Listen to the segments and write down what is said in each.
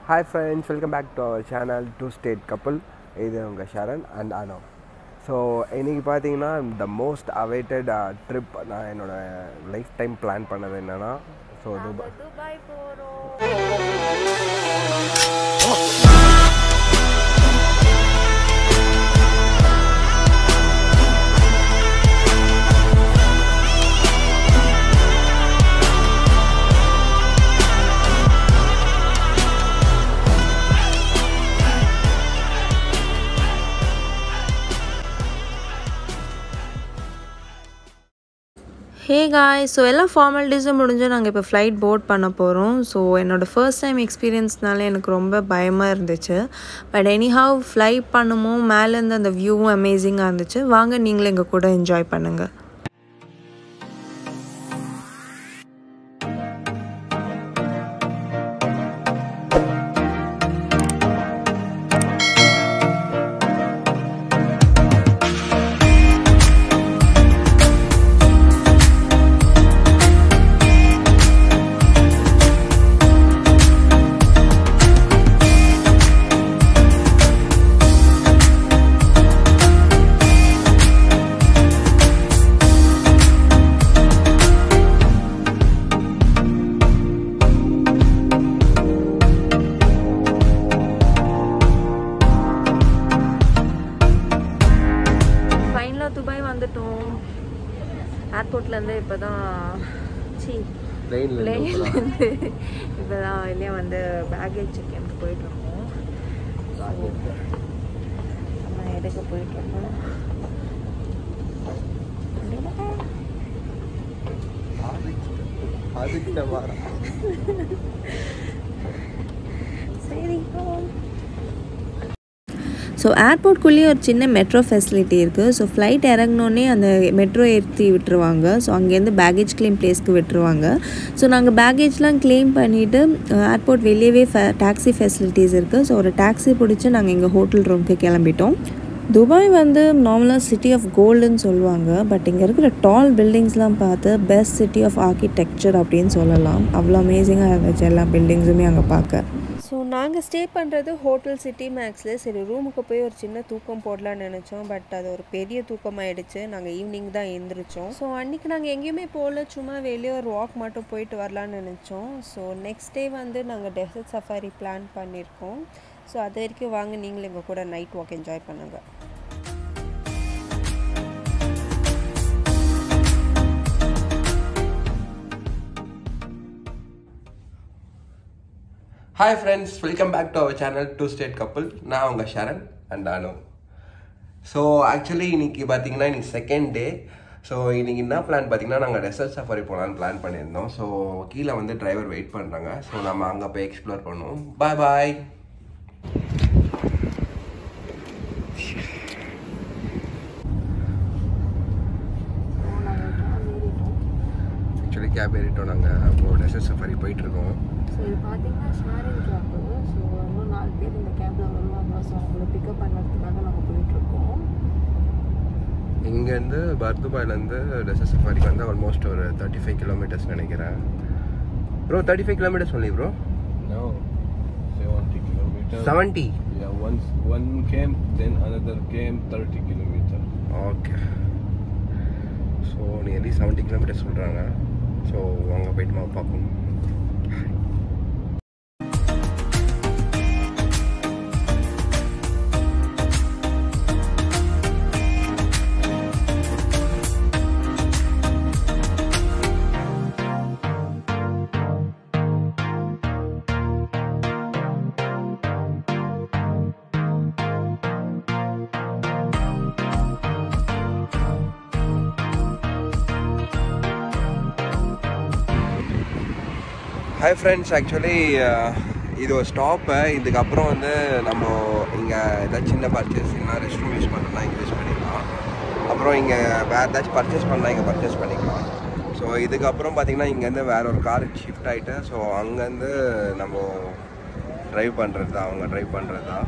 Hi friends welcome back to our channel two state couple இது உங்கள் Sharan and அனோ so இன்றைக்கி பார்த்தீங்கன்னா த மோஸ்ட் அவைட்டட் ட்ரிப் நான் என்னோடய லைஃப் டைம் பிளான் பண்ணது என்னென்னா ஸோ துபாய் துபாய் போறோம் ஹே காய் ஸோ எல்லாம் ஃபார்மாலிட்டிஸும் முடிஞ்சு நாங்கள் இப்போ ஃப்ளைட் போர்ட் பண்ண போகிறோம் ஸோ என்னோடய ஃபர்ஸ்ட் டைம் எக்ஸ்பீரியன்ஸ்னால எனக்கு ரொம்ப பயமாக இருந்துச்சு பட் எனிஹவ் ஃப்ளை பண்ணுமோ மேலேருந்து அந்த வியூவும் அமேசிங்காக இருந்துச்சு வாங்க நீங்களும் எங்கள் கூட என்ஜாய் பண்ணுங்கள் ஃபைனலாக துபாய் வந்துட்டோம் ஏர்போர்ட்லேருந்து இப்போ தான் சி பிளேன்லேருந்து இப்போ தான் வெளியே வந்து பேக்கேஜ் செக்இன் போயிட்டுருக்கோம் நம்ம எடுக்க போயிட்டுருக்கோம் அதுக்கு நான் வரேன் சரி ஸோ ஏர்போர்ட்குள்ளேயே ஒரு சின்ன மெட்ரோ ஃபெசிலிட்டி இருக்குது ஸோ ஃப்ளைட் இறங்கினோடனே அந்த மெட்ரோ ஏற்றி விட்டுருவாங்க ஸோ அங்கேருந்து பேக்கேஜ் கிளைம் பிளேஸ்க்கு விட்டுருவாங்க ஸோ நாங்கள் பேக்கேஜ்லாம் கிளைம் பண்ணிவிட்டு ஏர்போர்ட் வெளியவே ஃபே டாக்ஸி ஃபெசிலிட்டிஸ் இருக்குது ஸோ ஒரு டாக்ஸி பிடிச்சி நாங்கள் எங்கள் ஹோட்டல் ரூமுக்கு கிளம்பிட்டோம் துபாய் வந்து நார்மலாக சிட்டி ஆஃப் கோல்டுன்னு சொல்லுவாங்க பட் இங்கே இருக்கிற டால் பில்டிங்ஸ்லாம் பார்த்து பெஸ்ட் சிட்டி ஆஃப் ஆர்கிடெக்சர் அப்படின்னு சொல்லலாம் அவ்வளோ அமேசிங்காக இருந்துச்சு எல்லா பில்டிங்ஸுமே அங்கே பார்க்க ஸோ நாங்கள் ஸ்டே பண்ணுறது ஹோட்டல் சிட்டி மேக்ஸில் சரி ரூமுக்கு போய் ஒரு சின்ன தூக்கம் போடலான்னு நினச்சோம் பட் அது ஒரு பெரிய தூக்கமாயிடுச்சு நாங்கள் ஈவினிங் தான் எழுந்திரிச்சோம் ஸோ அன்றைக்கி நாங்கள் எங்கேயுமே போகல சும்மா வெளியே ஒரு வாக் மட்டும் போயிட்டு வரலான்னு நினச்சோம் ஸோ நெக்ஸ்ட் டே வந்து நாங்கள் டெசர்ட் சஃபாரி பிளான் பண்ணியிருக்கோம் ஸோ அது வரைக்கும் வாங்க நீங்களும் எங்கள் கூட நைட் வாக் என்ஜாய் பண்ணுங்கள் hi friends welcome back to our channel two state couple நான் உங்கள் Sharan and Anu so actually இன்னைக்கு பார்த்தீங்கன்னா இன்னைக்கு செகண்ட் டே ஸோ இன்னைக்கு என்ன பிளான் பார்த்தீங்கன்னா நாங்கள் ரெசர்ச் சஃபாரி போகலான்னு பிளான் பண்ணியிருந்தோம் ஸோ கீழே வந்து டிரைவர் வெயிட் பண்ணுறாங்க ஸோ நம்ம அங்கே போய் எக்ஸ்ப்ளோர் பண்ணுவோம் பாய் பாய் ஆக்சுவலி கேப் ஏறிட்டோம் நாங்கள் அப்போ ரெசர்ச் சஃபாரி போயிட்டுருக்கோம் ஸோ இது பார்த்தீங்கன்னா ஷேரிங் கேப்பு ஸோ இன்னும் நாலு பேர் இந்த கேப்பில் வருவாங்க ஸோ அவங்கள பிக்கப் பண்ணுறதுக்காக நாங்கள் போயிட்டுருக்கோம் இங்கேருந்து பர்துபாயிலேருந்து ரெசர்ச் சஃபாரிக்கு வந்து ஆல்மோஸ்ட் ஒரு தேர்ட்டி ஃபைவ் கிலோமீட்டர்ஸ் நினைக்கிறேன் ப்ரோ தேர்ட்டி ஃபைவ் கிலோமீட்டர்ஸ் சொல்லி bro No, 70 kilometers. Seventy Yeah, once one came, then another came 30 kilometers. Okay so nearly seventy kilometres சொல்கிறாங்க ஸோ அங்கே போயிட்டு நம்ம பார்ப்போம் ஹாய் ஃப்ரெண்ட்ஸ் ஆக்சுவலி இது ஒரு ஸ்டாப்பு இதுக்கப்புறம் வந்து நம்ம இங்கே ஏதாச்சும் சின்ன பர்ச்சேஸ் இல்லை ரெஸ்ட் ரூம் யூஸ் பண்ணலாம் இங்கே யூஸ் பண்ணிக்கலாம் அப்புறம் இங்கே வேறு ஏதாச்சும் பர்ச்சேஸ் பண்ணலாம் இங்கே பர்ச்சேஸ் பண்ணிக்கலாம் ஸோ இதுக்கப்புறம் பார்த்தீங்கன்னா இங்கேருந்து வேற ஒரு கார் ஷிஃப்ட் ஆகிட்டு ஸோ அங்கேருந்து நம்ம ட்ரைவ் பண்ணுறது தான் அவங்க ட்ரைவ் பண்ணுறது தான்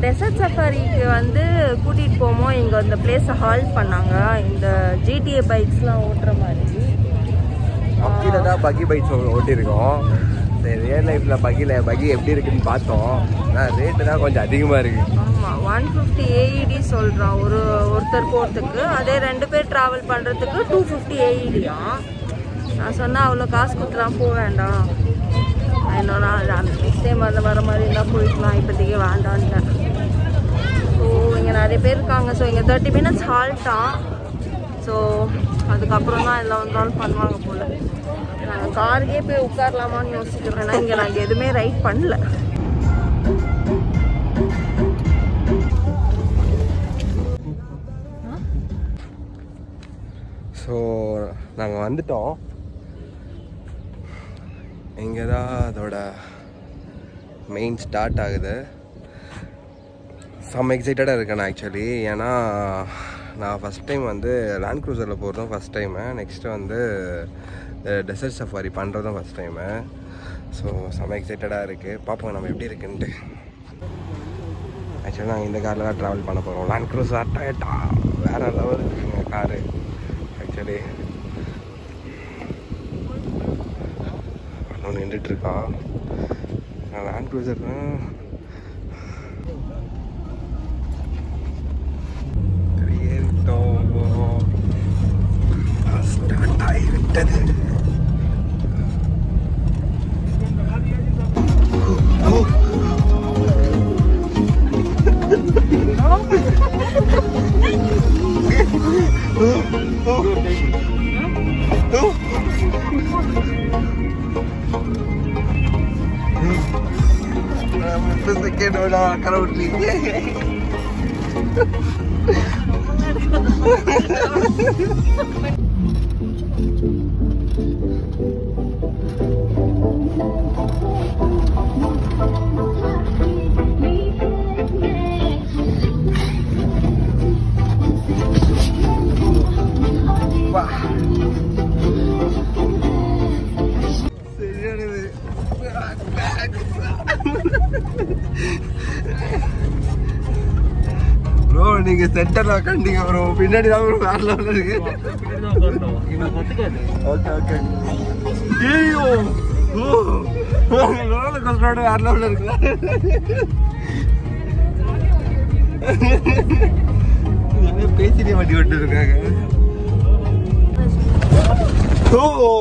டெசர்ட் சஃபாரிக்கு வந்து கூட்டிகிட்டு போமோ இங்கே இந்த பிளேஸை ஹால்ட் பண்ணாங்க இந்த ஜிடிஏ பைக்ஸ்லாம் ஓட்டுற மாதிரி கீழே தான் பகி பைக்ஸ் ஓட்டியிருக்கோம் சரி ரியல் லைஃப்பில் பகியில் பகி எப்படி இருக்குன்னு பார்த்தோம் ஆனால் ரேட்டு தான் கொஞ்சம் அதிகமாக இருக்குது ஆமாம் ஒன் ஃபிஃப்டி ஏஇடி சொல்கிறான் ஒரு ஒருத்தர் போகிறதுக்கு அதே ரெண்டு பேர் ட்ராவல் பண்ணுறதுக்கு டூ ஃபிஃப்டி ஏஇடியா நான் சொன்னால் அவ்வளோ காசு கொடுத்துலாம் போக வேண்டாம் இன்னும் நான் நெக்ஸ்ட் டைம் அந்த வர மாதிரி இருந்தால் போய்க்கலாம் இப்போதைக்கு வேண்டான்ட்டேன் ஸோ இங்கே நிறைய பேர் இருக்காங்க ஸோ இங்கே தேர்ட்டி மினிட்ஸ் ஹால்ட்டான் ஸோ அதுக்கப்புறம் தான் எல்லாம் வந்தாலும் பண்ணுவாங்க போல் நாங்கள் காருக்கே போய் உட்காரலாமான்னு யோசிக்கிறோம் ஏன்னா இங்கே நாங்கள் எதுவுமே ரைட் பண்ணல ஸோ நாங்கள் வந்துட்டோம் இங்கே தான் அதோட மெயின் ஸ்டார்ட் ஆகுது செம்ம எக்ஸைட்டடாக இருக்கேன் ஆக்சுவலி ஏன்னா நான் ஃபஸ்ட் டைம் வந்து லேண்ட் க்ரூசரில் போகிறதும் ஃபஸ்ட் டைமு நெக்ஸ்ட்டு வந்து டெசர்ட் சஃபாரி பண்ணுறதும் ஃபஸ்ட் டைமு ஸோ செம்ம எக்ஸைட்டடாக இருக்குது பார்ப்போம் நம்ம எப்படி இருக்குன்ட்டு ஆக்சுவலி நாங்கள் இந்த காரில் தான் ட்ராவல் பண்ண போகிறோம் லேண்ட் க்ரூசர் டயட்டா வேறு லெவல் இருக்குங்க காரு ஆக்சுவலி அவன் நின்றுட்டு இருக்கான் நான் லேண்ட் க்ரூசர் ஸ்டார்ட் ஆகிவிட்டது செகண்டோட கடவுட்லீங்க சரியானது ப்ரோ நீங்க சென்டர்ல உட்காந்தீங்க ப்ரோ பின்னாடி தான் ப்ரோ வேற லெவல்ல இருக்கு ஓகே ஓகே ஐயோ ஓ ரோலர் கோஸ்டரோட வேற லெவல்ல இருக்கு என்ன பேசிட்டே வண்டி ஓட்டு இருக்காங்க ஓ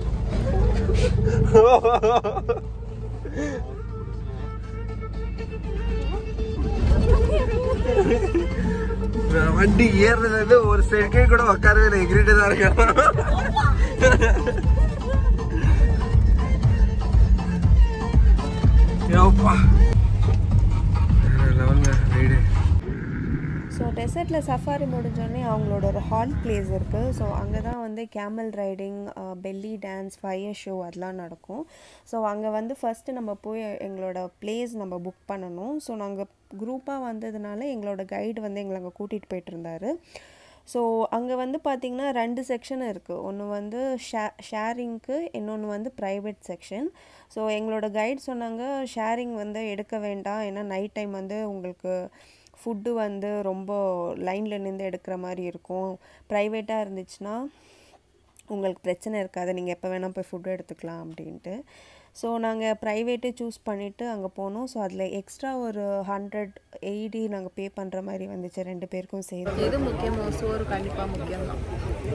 நான் வண்டி ஏறுறதுல இருந்து ஒரு செகண்ட் கூட உட்காரவே இல்லை எகிரிட்டு தான் இருக்கேன் யோப்பா வேற லெவலுங்க ரைடு ஸோ டெசர்ட்டில் சஃபாரி முடிஞ்சோடனே அவங்களோட ஒரு ஹால் பிளேஸ் இருக்குது ஸோ அங்கே தான் வந்து camel riding belly dance fire show அதெல்லாம் நடக்கும் ஸோ அங்கே வந்து ஃபஸ்ட்டு நம்ம போய் எங்களோட பிளேஸ் நம்ம புக் பண்ணணும் ஸோ நாங்கள் குரூப்பாக வந்ததுனால எங்களோட கைடு வந்து எங்களை அங்கே கூட்டிகிட்டு போயிட்டு இருந்தாரு ஸோ அங்கே வந்து பார்த்திங்கன்னா ரெண்டு செக்ஷன் இருக்குது ஒன்று வந்து ஷே ஷேரிங்க்கு இன்னொன்று வந்து ப்ரைவேட் செக்ஷன் ஸோ எங்களோட கைட் சொன்னாங்க ஷேரிங் வந்து எடுக்க வேண்டாம் ஏன்னா நைட் டைம் வந்து உங்களுக்கு ஃபுட்டு வந்து ரொம்ப லைனில் நின்று எடுக்கிற மாதிரி இருக்கும் ப்ரைவேட்டாக இருந்துச்சுன்னா உங்களுக்கு பிரச்சனை இருக்காது நீங்கள் எப்போ வேணால் போய் ஃபுட்டு எடுத்துக்கலாம் அப்படின்ட்டு ஸோ நாங்கள் ப்ரைவேட்டே சூஸ் பண்ணிவிட்டு அங்கே போனோம் ஸோ அதில் எக்ஸ்ட்ரா ஒரு ஹண்ட்ரட் எயிட்டி நாங்கள் பே பண்ணுற மாதிரி வந்துச்சு ரெண்டு பேருக்கும் சேர்த்து எது முக்கியமோ சோறு கண்டிப்பாக முக்கியம் தான்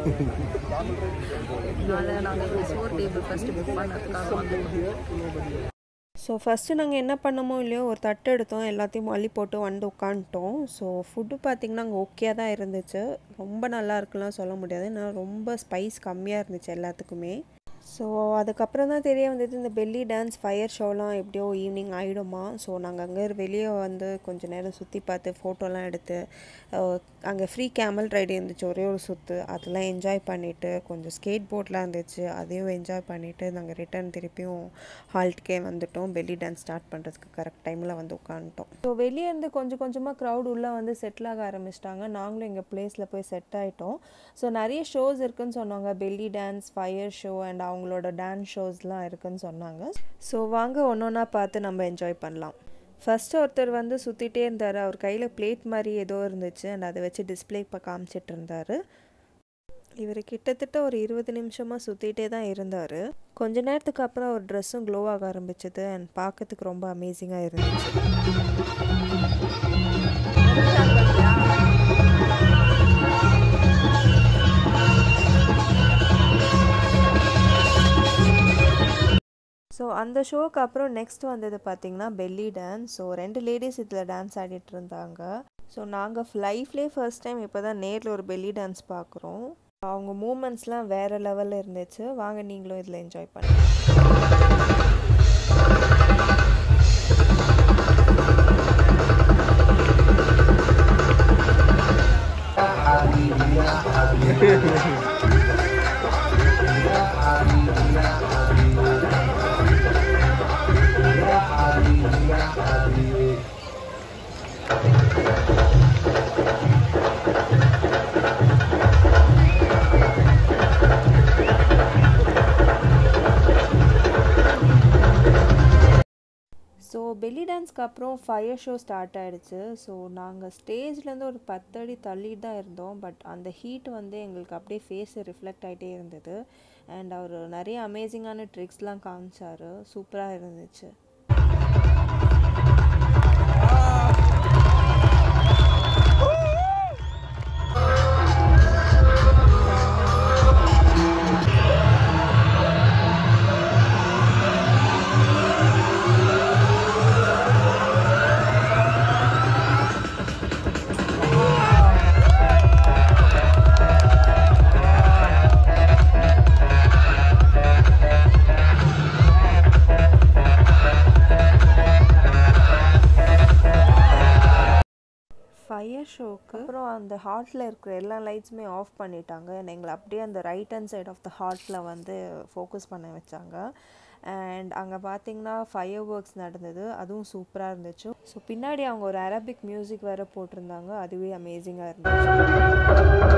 அதனால நாங்கள் இந்த சோறு டேபிள் ஃபஸ்ட்டு புக் பண்ணதுக்காக வந்தோம் ஸோ ஃபஸ்ட்டு நாங்கள் என்ன பண்ணமோ இல்லையோ ஒரு தட்டு எடுத்தோம் எல்லாத்தையும் மல்லி போட்டு வந்து உட்காந்துட்டோம் ஸோ ஃபுட்டு பார்த்திங்கன்னா அங்கே ஓகே தான் இருந்துச்சு ரொம்ப நல்லா இருக்குலாம் சொல்ல முடியாது ஏன்னா ரொம்ப ஸ்பைஸ் கம்மியாக இருந்துச்சு எல்லாத்துக்குமே ஸோ அதுக்கப்புறம் தான் தெரிய வந்தது இந்த பெல்லி டான்ஸ் ஃபயர் ஷோலாம் எப்படியோ ஈவினிங் ஆகிடுமா ஸோ நாங்கள் அங்கே வெளியே வந்து கொஞ்சம் நேரம் சுற்றி பார்த்து ஃபோட்டோலாம் எடுத்து அங்கே ஃப்ரீ கேமல் ரைடு இருந்துச்சு ஒரே ஒரு சுற்று அதெல்லாம் என்ஜாய் பண்ணிவிட்டு கொஞ்சம் ஸ்கேட் போர்ட்லாம் இருந்துச்சு அதையும் என்ஜாய் பண்ணிவிட்டு நாங்கள் ரிட்டர்ன் திருப்பியும் ஹால்ட்கே வந்துட்டோம் பெல்லி டான்ஸ் ஸ்டார்ட் பண்ணுறதுக்கு கரெக்ட் டைமில் வந்து உட்காந்துட்டோம் ஸோ வெளியே இருந்து கொஞ்சம் கொஞ்சமாக க்ரௌட் உள்ளே வந்து செட்டில் ஆக ஆரம்பிச்சிட்டாங்க நாங்களும் எங்கள் பிளேஸில் போய் செட் ஆகிட்டோம் ஸோ நிறைய ஷோஸ் இருக்குன்னு சொன்னாங்க belly dance fire show and அவங்களோட டான்ஸ் ஷோஸ்லாம் இருக்குன்னு சொன்னாங்க ஸோ வாங்க ஒன்று ஒன்றா பார்த்து நம்ம என்ஜாய் பண்ணலாம் ஃபஸ்ட்டு ஒருத்தர் வந்து சுற்றிட்டே இருந்தார் அவர் கையில் பிளேட் மாதிரி ஏதோ இருந்துச்சு அண்ட் அதை வச்சு டிஸ்பிளே இப்போ காமிச்சிட்டு இருந்தார் இவர் கிட்டத்தட்ட ஒரு இருபது நிமிஷமாக சுற்றிட்டே தான் இருந்தார் கொஞ்ச நேரத்துக்கு அப்புறம் அவர் ட்ரெஸ்ஸும் க்ளோ ஆக ஆரம்பிச்சது அண்ட் பார்க்கறதுக்கு ரொம்ப அமேசிங்காக இருந்துச்சு ஸோ அந்த ஷோக்கு அப்புறம் நெக்ஸ்ட் வந்தது பார்த்திங்கன்னா பெல்லி டான்ஸ் ஸோ ரெண்டு லேடிஸ் இதில் டான்ஸ் ஆடிட்டு இருந்தாங்க ஸோ நாங்கள் லைஃப்லேயே ஃபர்ஸ்ட் டைம் இப்போ தான் நேரில் ஒரு பெல்லி டான்ஸ் பார்க்குறோம் அவங்க மூமெண்ட்ஸ்லாம் வேறு லெவலில் இருந்துச்சு வாங்க நீங்களும் இதில் என்ஜாய் பண்ணுங்க ஸோ பெல்லி டான்ஸ்க்கு அப்புறம் ஃபயர் ஷோ ஸ்டார்ட் ஆகிடுச்சு ஸோ நாங்கள் ஸ்டேஜ்லேருந்து ஒரு பத்து அடி தள்ளிட்டு தான் இருந்தோம் பட் அந்த ஹீட் வந்து எங்களுக்கு அப்படியே ஃபேஸ் ரிஃப்ளெக்ட் ஆகிட்டே இருந்தது அண்ட் அவர் நிறைய அமேசிங்கான ட்ரிக்ஸ்லாம் காமிச்சார் சூப்பராக இருந்துச்சு ஃபயர் ஷோக்கு அப்புறம் அந்த ஹார்ட்டில் இருக்கிற எல்லா லைட்ஸுமே ஆஃப் பண்ணிட்டாங்க and எங்களை அப்படியே அந்த right hand side of the ஹார்ட்டில் வந்து ஃபோக்கஸ் பண்ண வச்சாங்க அண்ட் அங்கே பார்த்தீங்கன்னா ஃபயர் ஒர்க்ஸ் நடந்தது அதுவும் சூப்பராக இருந்துச்சு ஸோ பின்னாடி அவங்க ஒரு அரபிக் மியூசிக் வேறு போட்டிருந்தாங்க அதுவே அமேசிங்காக இருந்துச்சு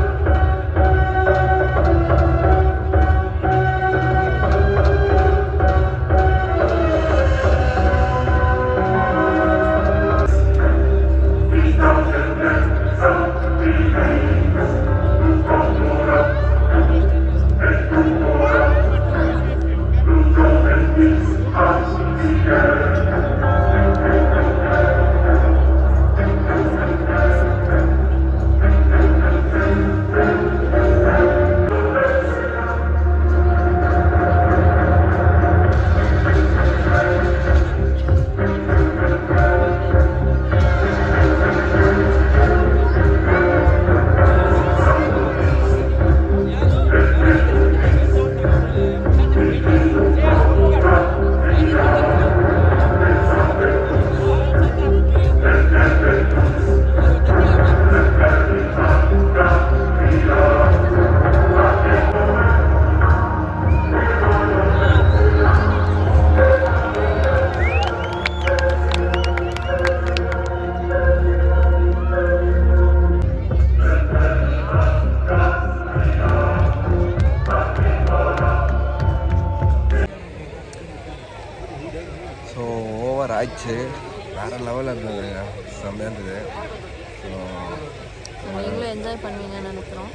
ஸோ ஓவர் ஆச்சு வேறு லெவலில் இருந்தது செம்மையாக இருந்தது ஸோ நீங்களும் என்ஜாய் பண்ணுவீங்கன்னு நினைக்கிறோம்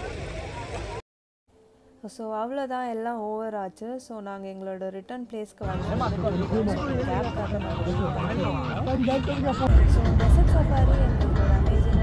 ஸோ அவ்வளோதான் எல்லாம் ஓவர் ஆச்சு ஸோ நாங்கள் எங்களோட ரிட்டர்ன் பிளேஸ்க்கு வந்து ஸோ டெசர்ட் சஃபாரி எங்களுக்கு ஒரு அமேசிங்